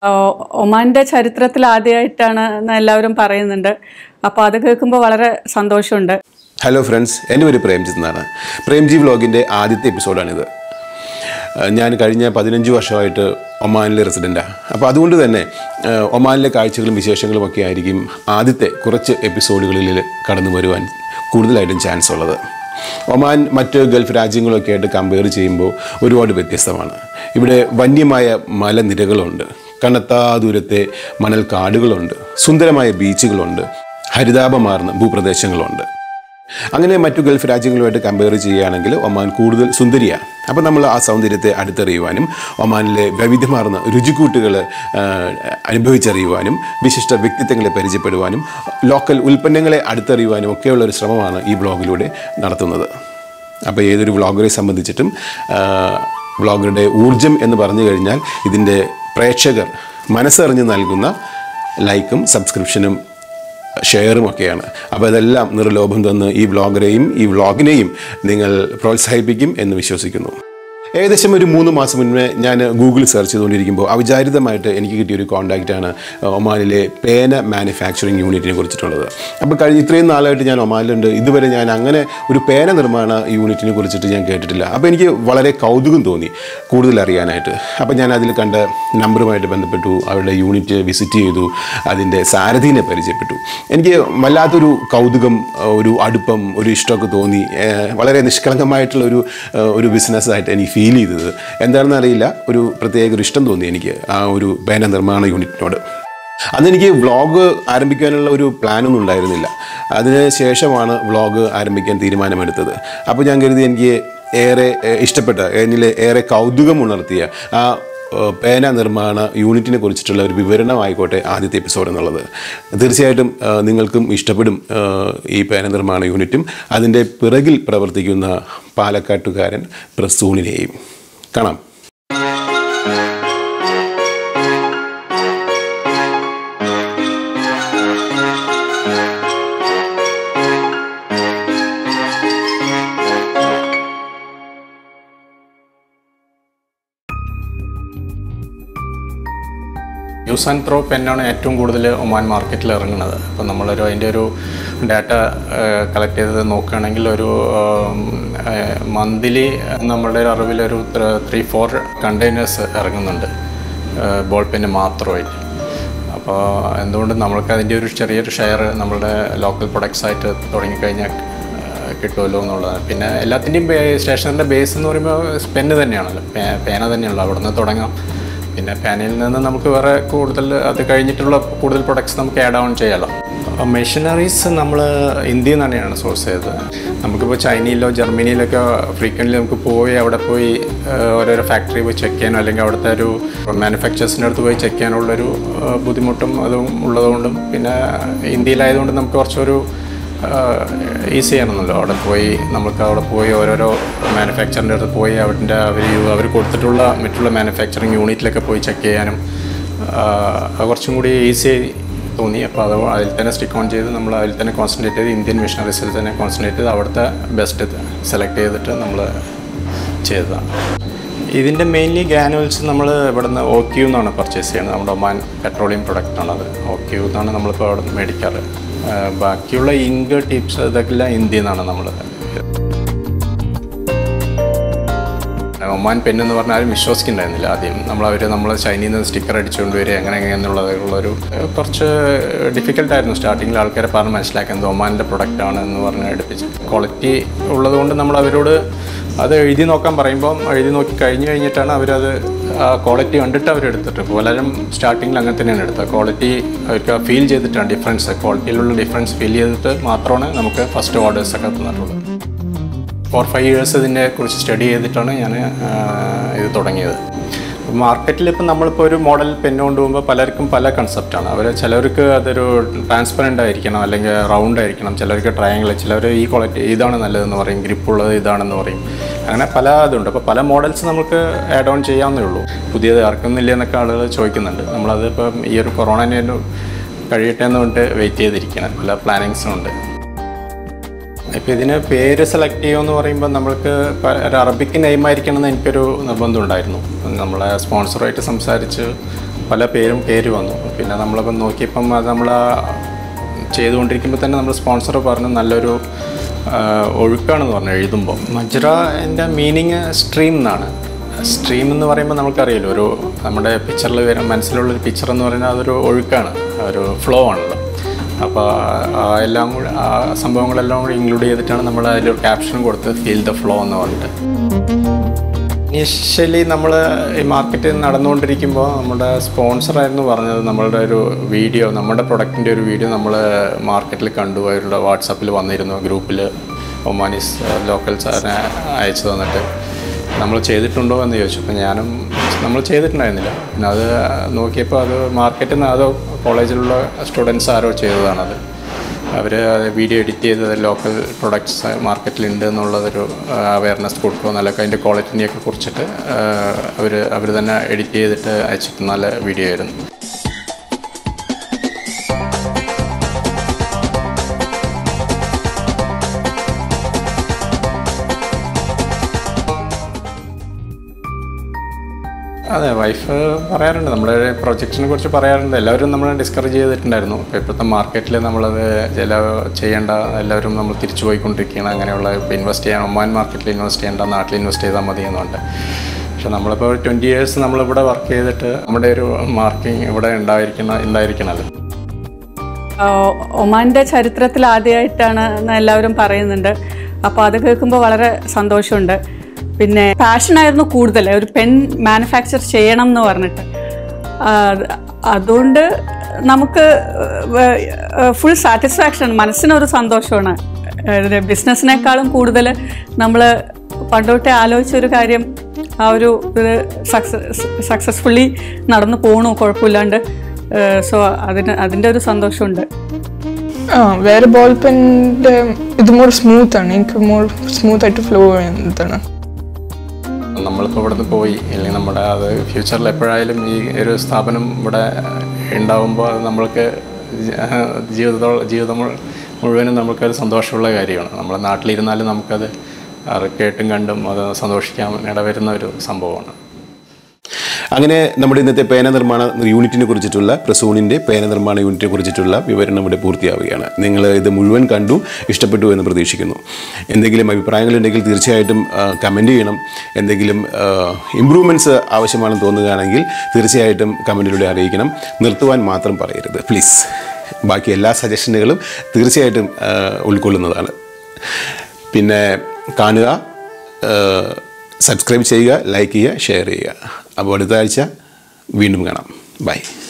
O- ഒമാന്റെ ചരിത്രത്തിൽ ആദ്യമായിട്ടാണ് എന്ന് എല്ലാവരും പറയുന്നുണ്ട് അപ്പോൾ അത് കേൾക്കുമ്പോൾ വളരെ സന്തോഷമുണ്ട് ഹലോ ഫ്രണ്ട്സ് എൻ്റെ പേര് പ്രേംജിത്ത് എന്നാണ് പ്രേംജി വ്ലോഗിൻ്റെ ആദ്യത്തെ എപ്പിസോഡാണിത് ഏഹ് ഞാൻ കഴിഞ്ഞ പതിനഞ്ച് വർഷമായിട്ട് ഒമാനിലെ റെസിഡൻറ്റാണ് അപ്പോൾ അതുകൊണ്ട് തന്നെ ഏഹ് ഒമാനിലെ കാഴ്ചകളും വിശേഷങ്ങളും ഒക്കെ ആയിരിക്കും ആദ്യത്തെ കുറച്ച് എപ്പിസോഡുകളിൽ കടന്നു വരുവാൻ കൂടുതലായിട്ടും ചാൻസ് ഉള്ളത് ഒമാൻ മറ്റ് ഗൾഫ് രാജ്യങ്ങളൊക്കെ ആയിട്ട് കമ്പയർ ചെയ്യുമ്പോൾ ഒരുപാട് വ്യത്യസ്തമാണ് ഇവിടെ വന്യമായ മലനിരകളുണ്ട് കണ്ണത്താ ദൂരത്തെ മണൽ കാടുകളുണ്ട് സുന്ദരമായ ബീച്ചുകളുണ്ട് ഹരിതാപമാർന്ന ഭൂപ്രദേശങ്ങളുണ്ട് അങ്ങനെ മറ്റു ഗൾഫ് രാജ്യങ്ങളുമായിട്ട് കമ്പയർ ചെയ്യുകയാണെങ്കിൽ ഒമാൻ കൂടുതൽ സുന്ദരിയാണ് അപ്പോൾ നമ്മൾ ആ സൗന്ദര്യത്തെ അടുത്തറിയുവാനും ഒമാനിലെ വൈവിധ്യമാർന്ന രുചിക്കൂട്ടുകൾ ആ, അനുഭവിച്ചറിയുവാനും വിശിഷ്ട വ്യക്തിത്വങ്ങളെ പരിചയപ്പെടുവാനും ലോക്കൽ ഉൽപ്പന്നങ്ങളെ അടുത്തറിയുവാനും ഒക്കെയുള്ള ഒരു ശ്രമമാണ് ഈ ബ്ലോഗിലൂടെ നടത്തുന്നത് അപ്പോൾ ഏതൊരു വ്ളോഗറെ സംബന്ധിച്ചിട്ടും ആ, വ്ളോഗറുടെ ഊർജം എന്ന് പറഞ്ഞു കഴിഞ്ഞാൽ ഇതിൻ്റെ പ്രേക്ഷകർ മനസ്സറിഞ്ഞ് നൽകുന്ന ലൈക്കും സബ്സ്ക്രിപ്ഷനും ഷെയറും ഒക്കെയാണ് അപ്പോൾ ഇതെല്ലാം നിർലോഭം തന്ന് ഈ വ്ളോഗറെയും ഈ വ്ളോഗിനെയും നിങ്ങൾ പ്രോത്സാഹിപ്പിക്കും എന്ന് വിശ്വസിക്കുന്നു ഏകദേശം ഒരു മൂന്ന് മാസം മുന്നേ ഞാൻ ഗൂഗിൾ സെർച്ച് ചെയ്തുകൊണ്ടിരിക്കുമ്പോൾ അവിചാരിതമായിട്ട് എനിക്ക് കിട്ടിയ ഒരു കോൺടാക്റ്റാണ് ഒമാനിലെ പേന മാനുഫാക്ചറിങ് യൂണിറ്റിനെ കുറിച്ചിട്ടുള്ളത് അപ്പോൾ കഴിഞ്ഞ ഇത്രയും നാളായിട്ട് ഞാൻ ഒമാനിലുണ്ട് ഇതുവരെ ഞാൻ അങ്ങനെ ഒരു പേന നിർമ്മാണ യൂണിറ്റിനെ കുറിച്ചിട്ട് ഞാൻ കേട്ടിട്ടില്ല അപ്പോൾ എനിക്ക് വളരെ കൗതുകം തോന്നി കൂടുതൽ അറിയാനായിട്ട് അപ്പോൾ ഞാൻ അതിൽ കണ്ട നമ്പറുമായിട്ട് ബന്ധപ്പെട്ടു അവരുടെ യൂണിറ്റ് വിസിറ്റ് ചെയ്തു അതിൻ്റെ സാരഥീനെ പരിചയപ്പെട്ടു എനിക്ക് വല്ലാത്തൊരു കൗതുകം ഒരു അടുപ്പം ഒരു ഇഷ്ടമൊക്കെ തോന്നി ഏഹ് വളരെ നിഷ്കളങ്കമായിട്ടുള്ള ഒരു ഏഹ് ഒരു ബിസിനസ്സായിട്ട് എനിക്ക് ഫീൽ ചെയ്തത് എന്താണെന്ന് അറിയില്ല ഒരു പ്രത്യേക ഒരു ഇഷ്ടം തോന്നി എനിക്ക് ആ ഒരു പേന നിർമ്മാണ യൂണിറ്റിനോട് അതെനിക്ക് വ്ളോഗ് ആരംഭിക്കാനുള്ള ഒരു പ്ലാനൊന്നും ഉണ്ടായിരുന്നില്ല അതിന് ശേഷമാണ് വ്ളോഗ് ആരംഭിക്കാൻ തീരുമാനമെടുത്തത് അപ്പോൾ ഞാൻ കരുതി എനിക്ക് ഏറെ ഏഹ്, ഇഷ്ടപ്പെട്ട എന്നിൽ ഏറെ കൗതുകം ഉണർത്തിയ ആ ഏഹ്, പേന നിർമ്മാണ യൂണിറ്റിനെ കുറിച്ചിട്ടുള്ള ഒരു വിവരണമായിക്കോട്ടെ ആദ്യത്തെ എപ്പിസോഡ് എന്നുള്ളത് തീർച്ചയായിട്ടും ഏഹ്, നിങ്ങൾക്കും ഇഷ്ടപ്പെടും ഏഹ്, ഈ പേന നിർമ്മാണ യൂണിറ്റും അതിൻ്റെ പിറകിൽ പ്രവർത്തിക്കുന്ന പാലക്കാട്ടുകാരൻ പ്രസൂണിനെയും കാണാം യൂസ് ആൻഡ് ത്രോ പെന്നാണ് ഏറ്റവും കൂടുതൽ ഒമാൻ മാർക്കറ്റിൽ ഇറങ്ങുന്നത് അപ്പോൾ നമ്മളൊരു അതിൻ്റെ ഒരു ഡാറ്റ കളക്ട് ചെയ്ത് നോക്കുകയാണെങ്കിൽ ഒരു മന്ത്ലി നമ്മളുടെ ഒരു അറിവിലൊരു ത്രീ ഫോർ കണ്ടെയ്നേഴ്സ് ഇറങ്ങുന്നുണ്ട് ബോൾ പെന്ന് മാത്രമായിട്ട് അപ്പോൾ എന്തുകൊണ്ടും നമ്മൾക്ക് അതിൻ്റെ ഒരു ചെറിയൊരു ഷെയർ നമ്മളുടെ ലോക്കൽ പ്രൊഡക്ട്സ് ആയിട്ട് തുടങ്ങിക്കഴിഞ്ഞാൽ ഏഹ് കിട്ടുമല്ലോ എന്നുള്ളതാണ് പിന്നെ എല്ലാത്തിൻ്റെയും സ്റ്റേഷനറിൻ്റെ ബേസ് എന്ന് പറയുമ്പോൾ പെന്ന് തന്നെയാണല്ലോ പേ- പേന തന്നെയാണല്ലോ അവിടെ നിന്ന് തുടങ്ങാം പിന്നെ പേനയിൽ നിന്ന് നമുക്ക് വേറെ കൂടുതൽ അത് കഴിഞ്ഞിട്ടുള്ള കൂടുതൽ പ്രൊഡക്ട്സ് നമുക്ക് ആഡ് ഓൺ ചെയ്യാമല്ലോ മെഷീനറീസ് നമ്മൾ ഇന്ത്യയിൽ നിന്ന് തന്നെയാണ് സോഴ്സ് ചെയ്തത് നമുക്കിപ്പോൾ ചൈനയിലോ ജർമ്മനിയിലൊക്കെ ഫ്രീക്വൻ്റ്ലി നമുക്ക് പോയി അവിടെ പോയി ഏഹ്, ഓരോരോ ഫാക്ടറി പോയി ചെക്ക് ചെയ്യാനോ അല്ലെങ്കിൽ അവിടുത്തെ ഒരു മാനുഫാക്ചേഴ്സിൻ്റെ അടുത്ത് പോയി ചെക്ക് ചെയ്യാനുള്ളൊരു ഏഹ്, ബുദ്ധിമുട്ടും അതും ഉള്ളതുകൊണ്ടും പിന്നെ ഇന്ത്യയിലായതുകൊണ്ട് നമുക്ക് കുറച്ചൊരു ഈസി ആണെന്നല്ലോ അവിടെ പോയി നമുക്ക് അവിടെ പോയി ഓരോരോ മാനുഫാക്ചറിൻ്റെ അടുത്ത് പോയി അവരുടെ അവർ അവർ കൊടുത്തിട്ടുള്ള മറ്റുള്ള മാനുഫാക്ചറിങ് യൂണിറ്റിലൊക്കെ പോയി ചെക്ക് ചെയ്യാനും ആ, അത് കുറച്ചും കൂടി ഈസി തോന്നി അപ്പോൾ അത് അതിൽ തന്നെ സ്റ്റിക്ക് ഓൺ ചെയ്ത് നമ്മൾ അതിൽ തന്നെ കോൺസെൻട്രേറ്റ് ചെയ്ത് ഇന്ത്യൻ മിഷനറീസിൽ തന്നെ കോൺസെൻട്രേറ്റ് ചെയ്ത് അവിടുത്തെ ബെസ്റ്റ് സെലക്ട് ചെയ്തിട്ട് നമ്മൾ ചെയ്തതാണ് ഇതിൻ്റെ മെയിൻലി ഗ്രാനുവൽസ് നമ്മൾ ഇവിടുന്ന് ഒ ക്യൂ എന്നാണ് പർച്ചേസ് ചെയ്യുന്നത് നമ്മുടെ ഒമാൻ പെട്രോളിയം പ്രൊഡക്റ്റാണത് ഒ ക്യൂ എന്നാണ് നമ്മളിപ്പോൾ അവിടെ നിന്ന് മേടിക്കാറ് ആ, ബാക്കിയുള്ള ഇങ്ക് ടിപ്സ് ഇതൊക്കെ എല്ലാം ഇന്ത്യയിൽ നിന്നാണ് നമ്മൾ ഒമാൻ പെൻ എന്ന് പറഞ്ഞാൽ ആരും വിശ്വസിക്കുന്നുണ്ടായിരുന്നില്ല ആദ്യം നമ്മൾ അവർ നമ്മൾ ചൈനയിൽ നിന്ന് സ്റ്റിക്കർ അടിച്ചുകൊണ്ട് വരിക എങ്ങനെ എങ്ങനെയുള്ളതുള്ളൊരു കുറച്ച് ഡിഫിക്കൽട്ടായിരുന്നു സ്റ്റാർട്ടിങ്ങിൽ ആൾക്കാരെ പറഞ്ഞ് മനസ്സിലാക്കാൻ ഇത് ഒമാൻ്റെ പ്രൊഡക്റ്റ് ആണ് എന്ന് പറഞ്ഞ് എടുപ്പിച്ച് ക്വാളിറ്റി ഉള്ളതുകൊണ്ട് നമ്മൾ അവരോട് അത് എഴുതി നോക്കാൻ പറയുമ്പോൾ എഴുതി നോക്കി കഴിഞ്ഞ് കഴിഞ്ഞിട്ടാണ് അവരത് ക്വാളിറ്റി കണ്ടിട്ട് അവരെടുത്തിട്ട് പലരും സ്റ്റാർട്ടിങ്ങിൽ അങ്ങനെ തന്നെയാണ് എടുത്തത് ക്വാളിറ്റി അവർക്ക് ഫീൽ ചെയ്തിട്ടാണ് ഡിഫറൻസ് ക്വാളിറ്റിയിലുള്ള ഡിഫറൻസ് ഫീൽ ചെയ്തിട്ട് മാത്രമാണ് നമുക്ക് ഫസ്റ്റ് ഓർഡേഴ്സ് ഒക്കെ തന്നിട്ടുള്ളത് ഫോർ ഫൈവ് ഇയേഴ്സ് ഇതിനെ കുറിച്ച് സ്റ്റഡി ചെയ്തിട്ടാണ് ഞാൻ ഇത് തുടങ്ങിയത് മാർക്കറ്റിൽ ഇപ്പം നമ്മളിപ്പോൾ ഒരു മോഡൽ പെന്ന് കൊണ്ടുപോകുമ്പോൾ പലർക്കും പല കൺസെപ്റ്റാണ് അവർ ചിലർക്ക് അതൊരു ട്രാൻസ്പെറൻ്റ് ആയിരിക്കണം അല്ലെങ്കിൽ റൗണ്ട് ആയിരിക്കണം ചിലർക്ക് ട്രയാങ്കിൾ ചിലർ ഈ ക്വാളിറ്റി ഇതാണ് നല്ലതെന്ന് പറയും ഗ്രിപ്പുള്ളത് ഇതാണെന്ന് പറയും അങ്ങനെ പല ഇതുണ്ട് അപ്പോൾ പല മോഡൽസ് നമുക്ക് ആഡ് ഓൺ ചെയ്യാവുന്നേ ഉള്ളൂ പുതിയത് ഇറക്കുന്നില്ല എന്നൊക്കെ ആളുകൾ ചോദിക്കുന്നുണ്ട് നമ്മളത് ഇപ്പം ഈ ഒരു കൊറോണനെ കഴിയട്ടെ എന്ന് പറഞ്ഞിട്ട് വെയിറ്റ് ചെയ്തിരിക്കണം പല പ്ലാനിങ്സും ഉണ്ട് ഇപ്പോൾ ഇതിന് പേര് സെലക്ട് ചെയ്യുമെന്ന് പറയുമ്പോൾ നമ്മൾക്ക് പ- ഒരു അറബിക്ക് നെയിമായിരിക്കണം എന്ന് എനിക്കൊരു നിർബന്ധം ഉണ്ടായിരുന്നു നമ്മളെ സ്പോൺസറുമായിട്ട് സംസാരിച്ച് പല പേരും പേര് വന്നു പിന്നെ നമ്മളിപ്പം നോക്കിയപ്പം അത് നമ്മൾ ചെയ്തുകൊണ്ടിരിക്കുമ്പോൾ തന്നെ നമ്മൾ സ്പോൺസർ പറഞ്ഞു നല്ലൊരു ആ, ഒഴുക്കാണെന്ന് പറഞ്ഞു എഴുതുമ്പോൾ മജ്ര എൻ്റെ മീനിങ് സ്ട്രീം എന്നാണ് സ്ട്രീം എന്ന് പറയുമ്പോൾ നമുക്കറിയാലോ ഒരു നമ്മുടെ പിക്ചറിൽ വരും മനസ്സിലുള്ളൊരു പിക്ചർ എന്ന് പറയുന്നത് അതൊരു ഒഴുക്കാണ് ഒരു ഫ്ലോ ആണല്ലോ അപ്പോൾ ആ എല്ലാം കൂടി ആ സംഭവങ്ങളെല്ലാം കൂടി ഇൻക്ലൂഡ് ചെയ്തിട്ടാണ് നമ്മൾ അതിലൊരു ക്യാപ്ഷൻ കൊടുത്തത് ഫീൽ ദ ഫ്ലോ എന്ന് പറഞ്ഞിട്ട് ഇനിഷ്യലി നമ്മൾ ഈ മാർക്കറ്റിൽ നടന്നുകൊണ്ടിരിക്കുമ്പോൾ നമ്മുടെ സ്പോൺസറായിരുന്നു പറഞ്ഞത് നമ്മളുടെ ഒരു വീഡിയോ നമ്മുടെ പ്രൊഡക്റ്റിൻ്റെ ഒരു വീഡിയോ നമ്മൾ മാർക്കറ്റിൽ കണ്ടു അവരുടെ വാട്സാപ്പിൽ വന്നിരുന്നു ഗ്രൂപ്പിൽ ഒമാനിസ് ലോക്കൽ സാറിനെ അയച്ചു തന്നിട്ട് നമ്മൾ ചെയ്തിട്ടുണ്ടോ എന്ന് ചോദിച്ചു അപ്പോൾ ഞാനും നമ്മൾ ചെയ്തിട്ടുണ്ടായിരുന്നില്ല പിന്നെ അത് നോക്കിയപ്പോൾ അത് മാർക്കറ്റിൽ നിന്ന് അതോ കോളേജിലുള്ള സ്റ്റുഡൻസ് ആരോ ചെയ്തതാണത് അവർ വീഡിയോ എഡിറ്റ് ചെയ്ത് ലോക്കൽ പ്രൊഡക്ട്സ് മാർക്കറ്റിലുണ്ട് എന്നുള്ളതൊരു അവയർനെസ് കൊടുക്കുക നല്ല അതിൻ്റെ ക്വാളിറ്റിനെയൊക്കെ കുറിച്ചിട്ട് അവർ അവർ തന്നെ എഡിറ്റ് ചെയ്തിട്ട് അയച്ചിട്ട് നല്ല വീഡിയോ ആയിരുന്നു അതെ വൈഫ് പറയാറുണ്ട് നമ്മുടെ പ്രൊജക്റ്റിനെ കുറിച്ച് പറയാറുണ്ട് എല്ലാവരും നമ്മൾ ഡിസ്കറേജ് ചെയ്തിട്ടുണ്ടായിരുന്നു അപ്പോൾ ഇപ്പോഴത്തെ മാർക്കറ്റിൽ നമ്മളത് ചില ചെയ്യേണ്ട എല്ലാവരും നമ്മൾ തിരിച്ചു പോയിക്കൊണ്ടിരിക്കുകയാണ് അങ്ങനെയുള്ള ഇപ്പോൾ ഇൻവെസ്റ്റ് ചെയ്യാൻ ഒമാൻ മാർക്കറ്റിൽ ഇൻവെസ്റ്റ് ചെയ്യേണ്ട നാട്ടിൽ ഇൻവെസ്റ്റ് ചെയ്താൽ മതി എന്നുണ്ട് പക്ഷെ നമ്മളിപ്പോൾ ട്വൻറ്റി ഇയേഴ്സ് നമ്മളിവിടെ വർക്ക് ചെയ്തിട്ട് നമ്മുടെ ഒരു മാർക്കിംഗ് ഇവിടെ ഉണ്ടായിരിക്കുന്ന ഉണ്ടായിരിക്കണമല്ലോ ആഹ് ഒമാൻ്റെ ചരിത്രത്തിൽ ആദ്യമായിട്ടാണ് എന്ന് എല്ലാവരും പറയുന്നുണ്ട് അപ്പോൾ അത് കേൾക്കുമ്പോൾ വളരെ സന്തോഷമുണ്ട് പിന്നെ പാഷനായിരുന്നു കൂടുതൽ ഒരു പെൻ മാനുഫാക്ചർ ചെയ്യണം എന്ന് പറഞ്ഞിട്ട് ആഹ് അതുകൊണ്ട് നമുക്ക് ഫുൾ സാറ്റിസ്ഫാക്ഷൻ മനസ്സിനൊരു സന്തോഷമാണ് ബിസിനസ്സിനേക്കാളും കൂടുതൽ നമ്മൾ പണ്ടോട്ടെ ആലോചിച്ചൊരു കാര്യം ആ ഒരു ഇത് സക്സസ് സക്സസ്ഫുള്ളി നടന്നു പോകണു കുഴപ്പമില്ലാണ്ട് സോ അതിന് അതിൻ്റെ ഒരു സന്തോഷമുണ്ട് ആ വേറെ ബോൾ പെൻ്റെ ഇത് മോർ സ്മൂത്ത് ആണ് എനിക്ക് മോർ സ്മൂത്ത് ആയിട്ട് ഫ്ലോ ചെയ്യുന്നതാണ് നമ്മളിപ്പോൾ ഇവിടുന്ന് പോയി അല്ലെങ്കിൽ നമ്മുടെ അത് ഫ്യൂച്ചറിൽ എപ്പോഴായാലും ഈ ഒരു സ്ഥാപനം ഇവിടെ ഉണ്ടാവുമ്പോൾ അത് നമ്മൾക്ക് ജീവിതത്തോളം ജീവിതം മുഴു- മുഴുവനും നമുക്കത് സന്തോഷമുള്ള കാര്യമാണ് നമ്മുടെ നാട്ടിലിരുന്നാലും നമുക്കത് അത് കേട്ടും കണ്ടും അത് സന്തോഷിക്കാൻ ഇടവരുന്ന ഒരു സംഭവമാണ് അങ്ങനെ നമ്മുടെ ഇന്നത്തെ പേന നിർമ്മാണ യൂണിറ്റിനെ കുറിച്ചിട്ടുള്ള പ്രസൂണിൻ്റെ പേന നിർമ്മാണ യൂണിറ്റിനെ കുറിച്ചിട്ടുള്ള വിവരണം ഇവിടെ പൂർത്തിയാവുകയാണ് നിങ്ങൾ ഇത് മുഴുവൻ കണ്ടു ഇഷ്ടപ്പെട്ടു എന്ന് പ്രതീക്ഷിക്കുന്നു എന്തെങ്കിലും അഭിപ്രായങ്ങളുണ്ടെങ്കിൽ തീർച്ചയായിട്ടും കമൻറ്റ് ചെയ്യണം എന്തെങ്കിലും ഇമ്പ്രൂവ്മെൻറ്റ്സ് ആവശ്യമാണെന്ന് തോന്നുകയാണെങ്കിൽ തീർച്ചയായിട്ടും കമൻറ്റിലൂടെ അറിയിക്കണം നിർത്തുവാൻ മാത്രം പറയരുത് പ്ലീസ് ബാക്കി എല്ലാ സജഷനുകളും തീർച്ചയായിട്ടും ആ, ഉൾക്കൊള്ളുന്നതാണ് പിന്നെ കാണുക സബ്സ്ക്രൈബ് ചെയ്യുക ലൈക്ക് ചെയ്യുക ഷെയർ ചെയ്യുക അപ്പോൾ അടുത്ത ആഴ്ച വീണ്ടും കാണാം ബൈ